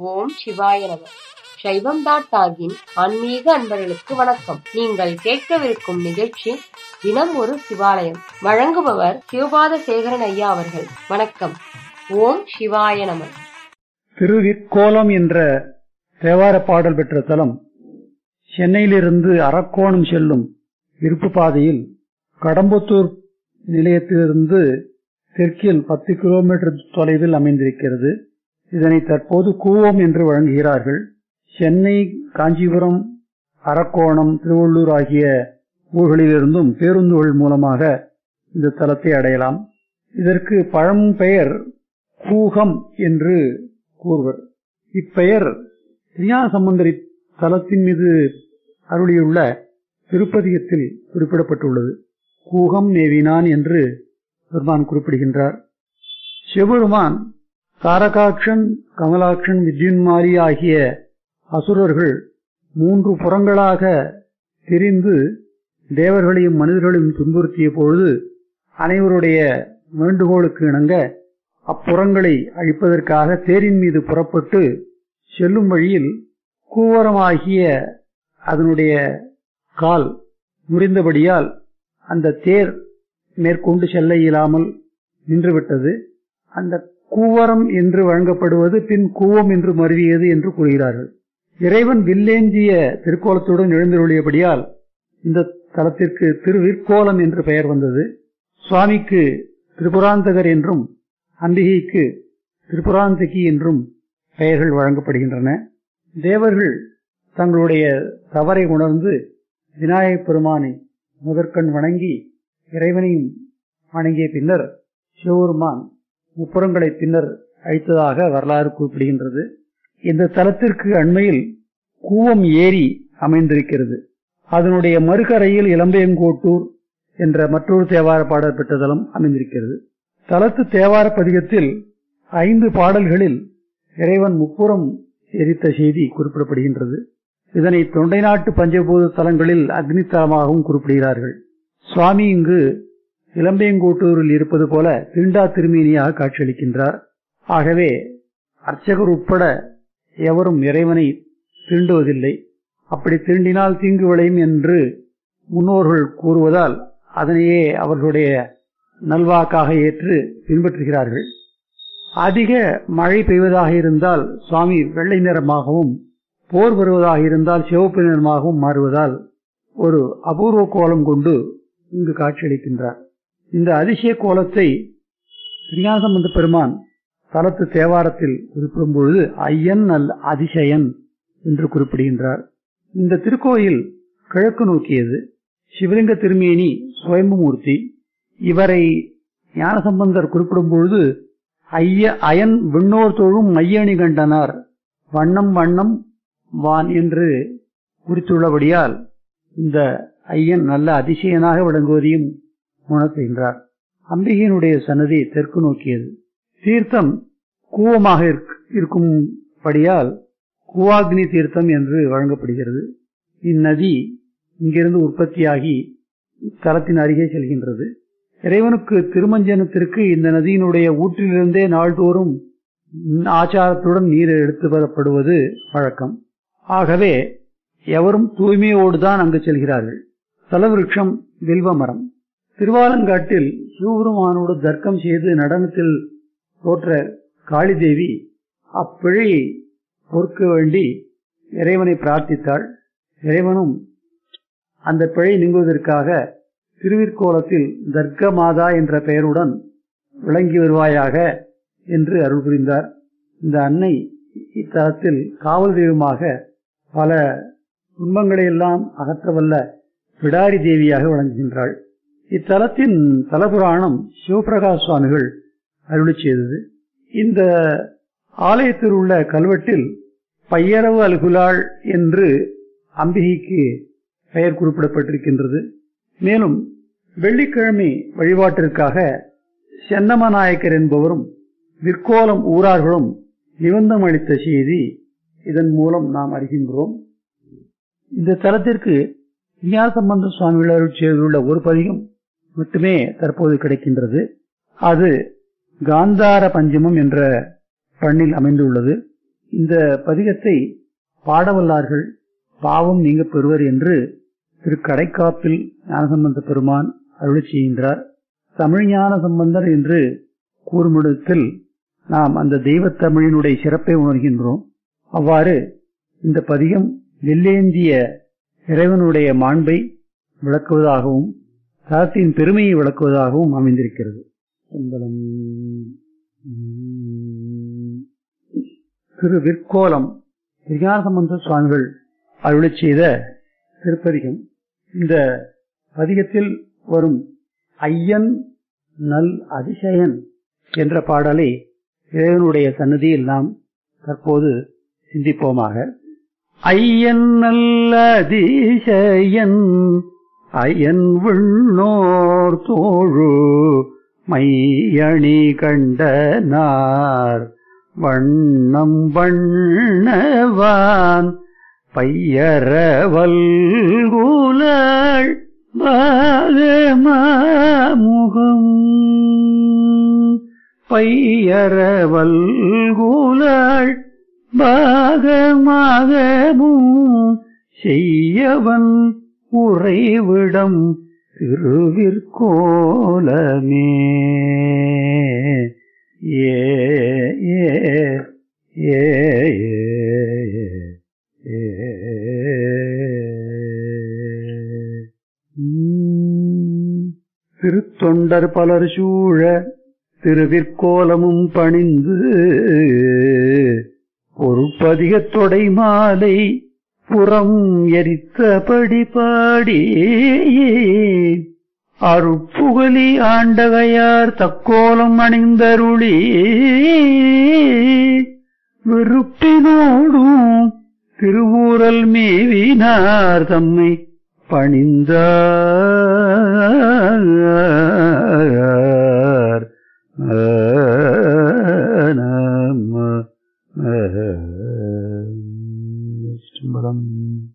ஓம் சிவாய நம சைவம் டாட் டாகின் ஆன்மீக அன்பர்களுக்கு வணக்கம் நீங்கள் கேட்கவிருக்கும் நிகழ்ச்சி தினம் ஒரு சிவாலயம் வழங்குபவர் சிவபாத சேகரன் ஐயா அவர்கள் வணக்கம் ஓம் சிவாய நம திருவிற்கோலம் என்ற தேவார பாடல் பெற்ற தலம் சென்னையிலிருந்து அரக்கோணம் செல்லும் இருப்பு பாதையில் கடம்பத்தூர் நிலையத்திலிருந்து தெற்கில் பத்து கிலோமீட்டர் தொலைவில் அமைந்திருக்கிறது இதனை தற்போது கூவம் என்று வழங்குகிறார்கள் சென்னை காஞ்சிபுரம் அரக்கோணம் திருவள்ளூர் ஆகிய ஊர்களிலிருந்தும் பேருந்துகள் மூலமாக இந்த தலத்தை அடையலாம் இதற்கு பழம் பெயர் கூகம் என்று கூறுவர் இப்பெயர் திருஞான சம்பந்தரி தலத்தின் மீது அருளியுள்ள திருப்பதிகத்தில் குறிப்பிடப்பட்டுள்ளது கூகம் மேவினான் என்று பெருமான் குறிப்பிடுகின்றார் சிவபெருமான் தாரகாட்சன் கமலாட்சன் வித்யுன்மாரி ஆகிய அசுரர்கள் மூன்று புறங்களாக திரிந்து தேவர்களையும் மனிதர்களையும் துன்புறுத்திய பொழுது அனைவருடைய வேண்டுகோளுக்கு இணங்க அப்புறங்களை அழிப்பதற்காக தேரின் மீது புறப்பட்டு செல்லும் வழியில் கூவரமாகிய அதனுடைய கால் முறிந்தபடியால் அந்த தேர் மேற்கொண்டு செல்ல இயலாமல் நின்றுவிட்டது அந்த கூவரம் என்று வழங்கப்படுவது பின் கூவம் என்று மருவியது என்று கூறுகிறார்கள் இறைவன் வில்லேந்திய திருக்கோலத்துடன் எழுந்தருளியபடியால் இந்த தலத்திற்கு திருவிற்கோலம் என்று பெயர் வந்தது சுவாமிக்கு திரிபுராந்தகர் என்றும் அம்பிகைக்கு திரிபுராந்தகி என்றும் பெயர்கள் வழங்கப்படுகின்றன தேவர்கள் தங்களுடைய தவறை உணர்ந்து விநாயகப் பெருமானை முதற்கண் வணங்கி இறைவனையும் வணங்கிய பின்னர் சிவபெருமான் முப்புறங்களை பின்னர் அழித்ததாக வரலாறு குறிப்பிடுகின்றது இந்த தலத்திற்கு அண்மையில் கூவம் ஏரி அமைந்திருக்கிறது அதனுடைய மறுகரையில் இளம்பையங்கோட்டூர் என்ற மற்றொரு தேவார பாடல் பெற்ற தலம் அமைந்திருக்கிறது தலத்து தேவார பதிகத்தில் ஐந்து பாடல்களில் இறைவன் முப்புறம் எரித்த செய்தி குறிப்பிடப்படுகின்றது இதனை தொண்டை நாட்டு பஞ்சபூத தலங்களில் அக்னி தலமாகவும் குறிப்பிடுகிறார்கள் சுவாமி இங்கு இளம்பையங்கோட்டூரில் இருப்பது போல தீண்டா திருமேனியாக காட்சியளிக்கின்றார் ஆகவே அர்ச்சகர் உட்பட எவரும் இறைவனை தீண்டுவதில்லை அப்படி தீண்டினால் தீங்கு விளையும் என்று முன்னோர்கள் கூறுவதால் அதனையே அவர்களுடைய நல்வாக்காக ஏற்று பின்பற்றுகிறார்கள் அதிக மழை பெய்வதாக இருந்தால் சுவாமி வெள்ளை நிறமாகவும் போர் வருவதாக இருந்தால் சிவப்பு நிறமாகவும் மாறுவதால் ஒரு அபூர்வ கோலம் கொண்டு இங்கு காட்சியளிக்கின்றார் இந்த அதிசய கோலத்தை ஸ்ரீஞாசம்பந்த பெருமான் தலத்து தேவாரத்தில் குறிப்பிடும் பொழுது ஐயன் நல் அதிசயன் என்று குறிப்பிடுகின்றார் இந்த திருக்கோயில் கிழக்கு நோக்கியது சிவலிங்க திருமேனி சுயம்புமூர்த்தி இவரை ஞானசம்பந்தர் குறிப்பிடும் பொழுது ஐய அயன் விண்ணோர் தொழும் மையணி கண்டனார் வண்ணம் வண்ணம் வான் என்று குறித்துள்ளபடியால் இந்த ஐயன் நல்ல அதிசயனாக விளங்குவதையும் உணர்த்துகின்றார் அம்பிகையினுடைய சன்னதி தெற்கு நோக்கியது தீர்த்தம் கூவமாக இருக்கும்படியால் கூவாக்னி தீர்த்தம் என்று வழங்கப்படுகிறது இந்நதி இங்கிருந்து உற்பத்தியாகி தலத்தின் அருகே செல்கின்றது இறைவனுக்கு திருமஞ்சனத்திற்கு இந்த நதியினுடைய ஊற்றிலிருந்தே நாள்தோறும் ஆச்சாரத்துடன் நீர் எடுத்து வரப்படுவது வழக்கம் ஆகவே எவரும் தூய்மையோடுதான் அங்கு செல்கிறார்கள் தலவிருட்சம் வில்வ மரம் திருவாலங்காட்டில் சிவபெருமானோடு தர்க்கம் செய்து நடனத்தில் தோற்ற காளிதேவி அப்பிழையை பொறுக்க வேண்டி இறைவனை பிரார்த்தித்தாள் இறைவனும் அந்த பிழை நீங்குவதற்காக திருவிற்கோலத்தில் தர்க்க மாதா என்ற பெயருடன் விளங்கி வருவாயாக என்று அருள் புரிந்தார் இந்த அன்னை இத்தலத்தில் காவல் தெய்வமாக பல துன்பங்களை எல்லாம் அகற்றவல்ல பிடாரி தேவியாக விளங்குகின்றாள் இத்தலத்தின் தலபுராணம் சிவபிரகாஷ் சுவாமிகள் அருளி செய்தது இந்த ஆலயத்தில் உள்ள கல்வெட்டில் பையரவு அல்குலாள் என்று அம்பிகைக்கு பெயர் குறிப்பிடப்பட்டிருக்கின்றது மேலும் வெள்ளிக்கிழமை வழிபாட்டிற்காக சென்னம நாயக்கர் என்பவரும் விற்கோலம் ஊரார்களும் நிபந்தம் அளித்த செய்தி இதன் மூலம் நாம் அறிகின்றோம் இந்த தலத்திற்கு சம்பந்த சுவாமிகள் அருள் செய்துள்ள ஒரு பதிகம் மட்டுமே தற்போது கிடைக்கின்றது அது காந்தார பஞ்சமம் என்ற பண்ணில் அமைந்துள்ளது இந்த பதிகத்தை பாடவல்லார்கள் பாவம் நீங்க பெறுவர் என்று திரு கடைக்காப்பில் ஞானசம்பந்த பெருமான் அருளி செய்கின்றார் தமிழ்ஞான சம்பந்தர் என்று கூறுமிடத்தில் நாம் அந்த தெய்வத் தமிழினுடைய சிறப்பை உணர்கின்றோம் அவ்வாறு இந்த பதிகம் வெள்ளேந்திய இறைவனுடைய மாண்பை விளக்குவதாகவும் தலத்தின் பெருமையை விளக்குவதாகவும் அமைந்திருக்கிறது என்பதன் திரு விற்கோலம் விஞ்ஞானசம்பந்த சுவாமிகள் அருளி செய்த திருப்பதிகம் இந்த பதிகத்தில் வரும் ஐயன் நல் அதிசயன் என்ற பாடலை இறைவனுடைய சன்னதியில் நாம் தற்போது சிந்திப்போமாக ஐயன் நல்ல அதிசயன் அயன் விண்ணோர் தோழு மையணி கண்டனார் வண்ணம் வண்ணவான் பையரவல்குலள் பாகமாமுகம் பையரவல்குலள் பாகமாகமும் செய்யவன் உறைவிடம் திருவிற்கோலமே ஏ ஏ ஏ ஏ திருத்தொண்டர் பலர் சூழ திருவிற்கோலமும் பணிந்து பொறுப்பதிகத் தொடை மாலை புறம் எரித்தபடி பாடி அருப்புகலி ஆண்டகையார் தக்கோலம் அணிந்தருளி வெறுப்பினோடும் திருவூரல் மேவினார் தம்மை பணிந்தார் நம சிதம்பரம்